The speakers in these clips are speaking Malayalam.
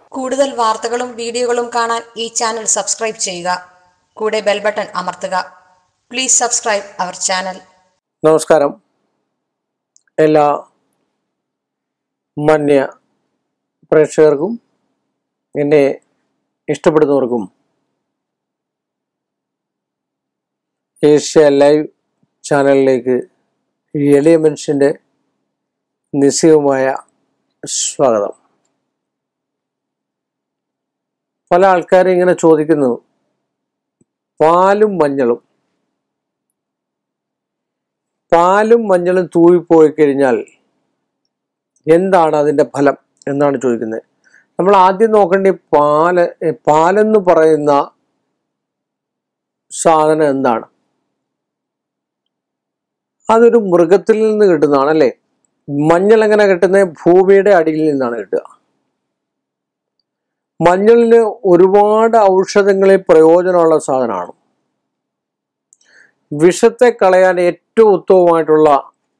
കൂടുതൽ വാർത്തകളും വീഡിയോകളും കാണാൻ ഈ ചാനൽ സബ്സ്ക്രൈബ് ചെയ്യുക കൂടെ ബെൽ ബട്ടൺ അമർത്തുക പ്ലീസ് സബ്സ്ക്രൈബ് അവർ ചാനൽ നമസ്കാരം എല്ലാ മാന്യ പ്രേക്ഷകർക്കും എന്നെ ഇഷ്ടപ്പെടുന്നവർക്കും ഏഷ്യ ലൈവ് ചാനലിലേക്ക് ഈ എളിയ മനുഷ്യൻ്റെ നിസ്സീയമായ സ്വാഗതം പല ആൾക്കാരും ഇങ്ങനെ ചോദിക്കുന്നു പാലും മഞ്ഞളും പാലും മഞ്ഞളും തൂവിപ്പോയി കഴിഞ്ഞാൽ എന്താണ് അതിൻ്റെ ഫലം എന്നാണ് ചോദിക്കുന്നത് നമ്മൾ ആദ്യം നോക്കേണ്ട ഈ പാല് ഈ പാലെന്ന് പറയുന്ന സാധനം എന്താണ് അതൊരു മൃഗത്തിൽ നിന്ന് കിട്ടുന്നതാണ് അല്ലേ മഞ്ഞൾ എങ്ങനെ കിട്ടുന്നത് ഭൂമിയുടെ അടിയിൽ നിന്നാണ് കിട്ടുക മഞ്ഞളിന് ഒരുപാട് ഔഷധങ്ങളിൽ പ്രയോജനമുള്ള സാധനമാണ് വിഷത്തെ കളയാൻ ഏറ്റവും ഉത്തമമായിട്ടുള്ള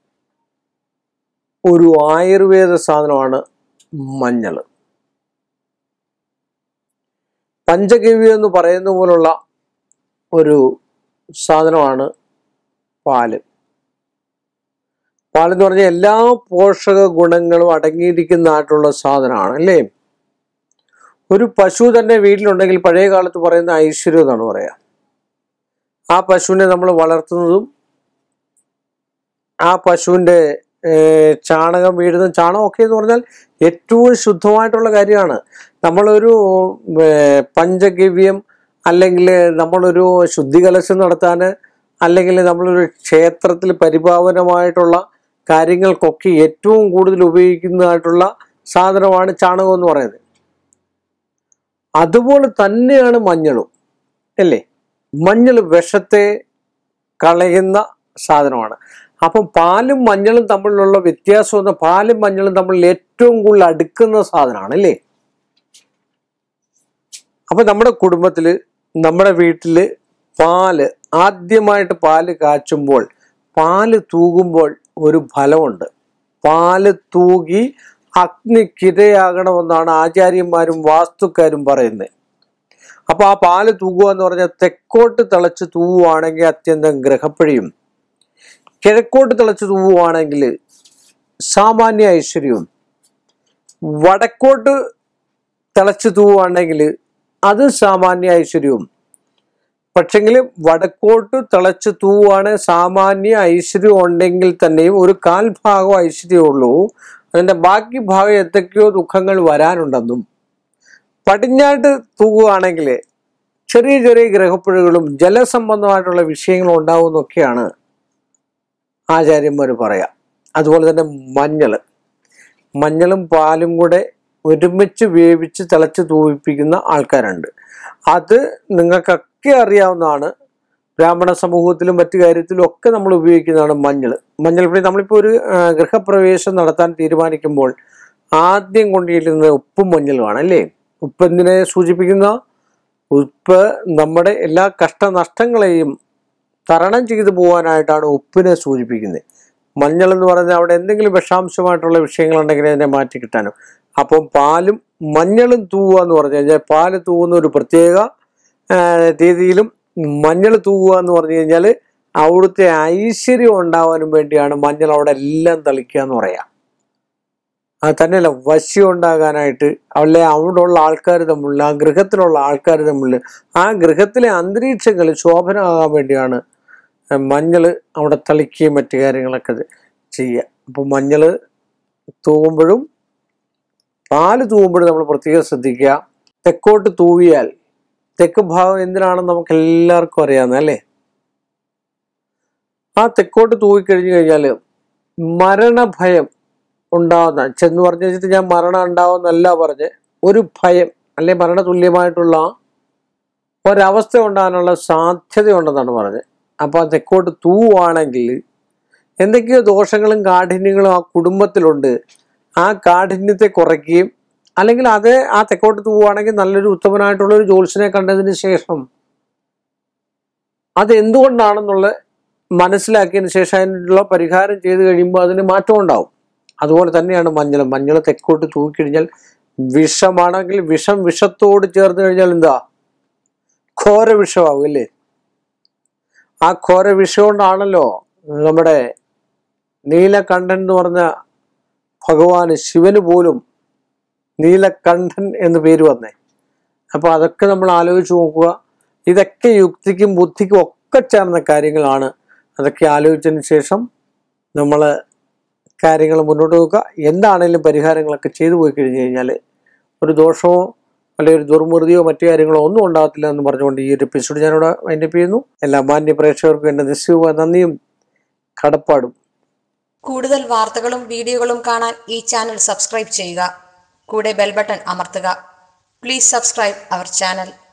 ഒരു ആയുർവേദ സാധനമാണ് മഞ്ഞൾ പഞ്ചഗവ്യം എന്ന് പറയുന്ന പോലുള്ള ഒരു സാധനമാണ് പാല് പാലെന്ന് പറഞ്ഞാൽ എല്ലാ പോഷക ഗുണങ്ങളും അടങ്ങിയിരിക്കുന്നതായിട്ടുള്ള സാധനമാണ് അല്ലേ ഒരു പശു തന്നെ വീട്ടിലുണ്ടെങ്കിൽ പഴയ കാലത്ത് പറയുന്ന ഐശ്വര്യം എന്നാണ് പറയാ ആ പശുവിനെ നമ്മൾ വളർത്തുന്നതും ആ പശുവിൻ്റെ ഏർ, ചാണകം വീഴുന്നതും ചാണകമൊക്കെ എന്ന് പറഞ്ഞാൽ ഏറ്റവും ശുദ്ധമായിട്ടുള്ള കാര്യമാണ് നമ്മളൊരു ഏർ, പഞ്ചഗവ്യം അല്ലെങ്കിൽ നമ്മളൊരു ശുദ്ധികലശം നടത്താൻ അല്ലെങ്കിൽ നമ്മളൊരു ക്ഷേത്രത്തിൽ പരിപാവനമായിട്ടുള്ള കാര്യങ്ങൾക്കൊക്കെ ഏറ്റവും കൂടുതൽ ഉപയോഗിക്കുന്നതായിട്ടുള്ള സാധനമാണ് ചാണകം എന്ന് പറയുന്നത് അതുപോലെ തന്നെയാണ് മഞ്ഞളും അല്ലേ മഞ്ഞൾ വിഷത്തെ കളയുന്ന സാധനമാണ് അപ്പം പാലും മഞ്ഞളും തമ്മിലുള്ള വ്യത്യാസം എന്ന് പാലും മഞ്ഞളും തമ്മിൽ ഏറ്റവും കൂടുതൽ അടുക്കുന്ന സാധനമാണ് അല്ലേ അപ്പൊ നമ്മുടെ കുടുംബത്തില് നമ്മുടെ വീട്ടില് പാല് ആദ്യമായിട്ട് പാല് കാച്ചുമ്പോൾ പാല് തൂകുമ്പോൾ ഒരു ഫലമുണ്ട് പാല് തൂകി അഗ്നിക്കിരയാകണമെന്നാണ് ആചാര്യന്മാരും വാസ്തുക്കാരും പറയുന്നത് അപ്പൊ ആ പാല് തൂകുക എന്ന് പറഞ്ഞാൽ തെക്കോട്ട് തിളച്ച് തൂവുകയാണെങ്കിൽ അത്യന്തം ഗ്രഹപ്പഴിയും കിഴക്കോട്ട് തിളച്ച് തൂവുകയാണെങ്കിൽ സാമാന്യ ഐശ്വര്യവും വടക്കോട്ട് തിളച്ച് തൂവുകയാണെങ്കിൽ അത് സാമാന്യ ഐശ്വര്യവും പക്ഷെങ്കിൽ വടക്കോട്ട് തിളച്ച് തൂവാണ് സാമാന്യ ഐശ്വര്യം ഉണ്ടെങ്കിൽ തന്നെയും ഒരു കാൽ ഭാഗം ഐശ്വര്യമുള്ളൂ അതിന്റെ ബാക്കി ഭാഗം എന്തൊക്കെയോ ദുഃഖങ്ങൾ വരാനുണ്ടെന്നും പടിഞ്ഞാട്ട് തൂകുകയാണെങ്കിൽ ചെറിയ ചെറിയ ഗ്രഹപ്പുഴകളും ജലസംബന്ധമായിട്ടുള്ള വിഷയങ്ങളും ഉണ്ടാവുമെന്നൊക്കെയാണ് ആചാര്യന്മാർ പറയാം അതുപോലെ തന്നെ മഞ്ഞൾ മഞ്ഞളും പാലും കൂടെ ഒരുമിച്ച് വേവിച്ച് തിളച്ച് തൂവിപ്പിക്കുന്ന ആൾക്കാരുണ്ട് അത് നിങ്ങൾക്കൊക്കെ അറിയാവുന്നതാണ് ബ്രാഹ്മണ സമൂഹത്തിലും മറ്റു കാര്യത്തിലും ഒക്കെ നമ്മൾ ഉപയോഗിക്കുന്നതാണ് മഞ്ഞൾ മഞ്ഞൾപ്പൊടി നമ്മളിപ്പോൾ ഒരു ആ, ഗൃഹപ്രവേശം നടത്താൻ തീരുമാനിക്കുമ്പോൾ ആദ്യം കൊണ്ടുചെല്ലുന്നത് ഉപ്പും മഞ്ഞളുമാണ് അല്ലേ ഉപ്പ് എന്തിനെ സൂചിപ്പിക്കുന്ന ഉപ്പ് നമ്മുടെ എല്ലാ കഷ്ടനഷ്ടങ്ങളെയും തരണം ചെയ്തു പോകാനായിട്ടാണ് ഉപ്പിനെ സൂചിപ്പിക്കുന്നത് മഞ്ഞൾ എന്ന് പറയുന്നത് അവിടെ എന്തെങ്കിലും വിഷാംശമായിട്ടുള്ള വിഷയങ്ങളുണ്ടെങ്കിൽ അതിനെ മാറ്റി കിട്ടാനും അപ്പം പാലും മഞ്ഞളും തൂവുക എന്ന് പറഞ്ഞു കഴിഞ്ഞാൽ പാല് തൂവുന്ന ഒരു പ്രത്യേക ആ, രീതിയിലും മഞ്ഞൾ തൂവുക എന്ന് പറഞ്ഞു കഴിഞ്ഞാൽ അവിടുത്തെ ഐശ്വര്യം ഉണ്ടാവാനും വേണ്ടിയാണ് മഞ്ഞൾ അവിടെ എല്ലാം തളിക്കുക എന്ന് പറയാം അത് തന്നെയല്ല വശ്യം ഉണ്ടാകാനായിട്ട് അവിടെ അവിടെ ഉള്ള ആൾക്കാർ തമ്മിൽ ആ ഗൃഹത്തിലുള്ള ആൾക്കാർ തമ്മിൽ ആ ഗൃഹത്തിലെ അന്തരീക്ഷങ്ങൾ ശോഭനമാകാൻ വേണ്ടിയാണ് മഞ്ഞൾ അവിടെ തളിക്കുകയും മറ്റു കാര്യങ്ങളൊക്കെ ഇത് ചെയ്യുക അപ്പോൾ മഞ്ഞൾ തൂവുമ്പോഴും പാല് തൂവുമ്പോഴും നമ്മൾ പ്രത്യേകം ശ്രദ്ധിക്കുക തെക്കോട്ട് തൂവിയാൽ തെക്ക് ഭാഗം എന്തിനാണെന്ന് നമുക്ക് എല്ലാവർക്കും അറിയാവുന്ന അല്ലേ ആ തെക്കോട്ട് തൂവിക്കഴിഞ്ഞു കഴിഞ്ഞാൽ മരണഭയം ഉണ്ടാവുന്ന ചെന്ന് പറഞ്ഞു വെച്ചിട്ട് ഞാൻ മരണം ഉണ്ടാവുന്നല്ല പറഞ്ഞ് ഒരു ഭയം അല്ലെ മരണ തുല്യമായിട്ടുള്ള ഒരവസ്ഥ ഉണ്ടാകാനുള്ള സാധ്യതയുണ്ടെന്നാണ് പറഞ്ഞത് അപ്പോൾ ആ തെക്കോട്ട് തൂവാണെങ്കിൽ എന്തൊക്കെയോ ദോഷങ്ങളും കാഠിന്യങ്ങളും ആ കുടുംബത്തിലുണ്ട് ആ കാഠിന്യത്തെ കുറയ്ക്കുകയും അല്ലെങ്കിൽ അത് ആ തെക്കോട്ട് തൂവാണെങ്കിൽ നല്ലൊരു ഉത്തമനായിട്ടുള്ള ഒരു ജ്യോത്സ്യനെ കണ്ടതിന് ശേഷം അത് എന്തുകൊണ്ടാണെന്നുള്ള മനസ്സിലാക്കിയതിന് ശേഷം അതിനുള്ള പരിഹാരം ചെയ്ത് കഴിയുമ്പോൾ അതിന് മാറ്റം ഉണ്ടാവും അതുപോലെ തന്നെയാണ് മഞ്ഞൾ മഞ്ഞൾ തെക്കോട്ട് തൂക്കിക്കഴിഞ്ഞാൽ വിഷമാണെങ്കിൽ വിഷം വിഷത്തോട് ചേർന്ന് കഴിഞ്ഞാൽ എന്താ ഘോര വിഷമാകും അല്ലേ ആ ഘോര വിഷം കൊണ്ടാണല്ലോ നമ്മുടെ നീലകണ്ഠൻ എന്ന് പറഞ്ഞ ഭഗവാന് ശിവന് പോലും നീലകണ്ഠൻ എന്ന് പേര് വന്നേ അപ്പൊ അതൊക്കെ നമ്മൾ ആലോചിച്ച് നോക്കുക ഇതൊക്കെ യുക്തിക്കും ബുദ്ധിക്കും ഒക്കെ ചേർന്ന കാര്യങ്ങളാണ് അതൊക്കെ ആലോചിച്ചതിന് ശേഷം നമ്മൾ കാര്യങ്ങൾ മുന്നോട്ട് വെക്കുക എന്താണേലും പരിഹാരങ്ങളൊക്കെ ചെയ്തു പോയി കഴിഞ്ഞ് കഴിഞ്ഞാൽ ഒരു ദോഷമോ അല്ലെങ്കിൽ ഒരു ദുർമൃതിയോ മറ്റു കാര്യങ്ങളോ ഒന്നും ഉണ്ടാകത്തില്ല എന്ന് പറഞ്ഞുകൊണ്ട് ഈ ഒരു എപ്പിസോഡ് ഞാനിവിടെ വൈൻഡപ്പ് ചെയ്യുന്നു എല്ലാ മാന്യ പ്രേക്ഷകർക്കും എൻ്റെ നിശ്ചയവും നന്ദിയും കടപ്പാടും കൂടുതൽ വാർത്തകളും വീഡിയോകളും കാണാൻ ഈ ചാനൽ സബ്സ്ക്രൈബ് ചെയ്യുക കൂടെ ബെൽ ബട്ടൺ അമർത്തുക പ്ലീസ് സബ്സ്ക്രൈബ് അവർ ചാനൽ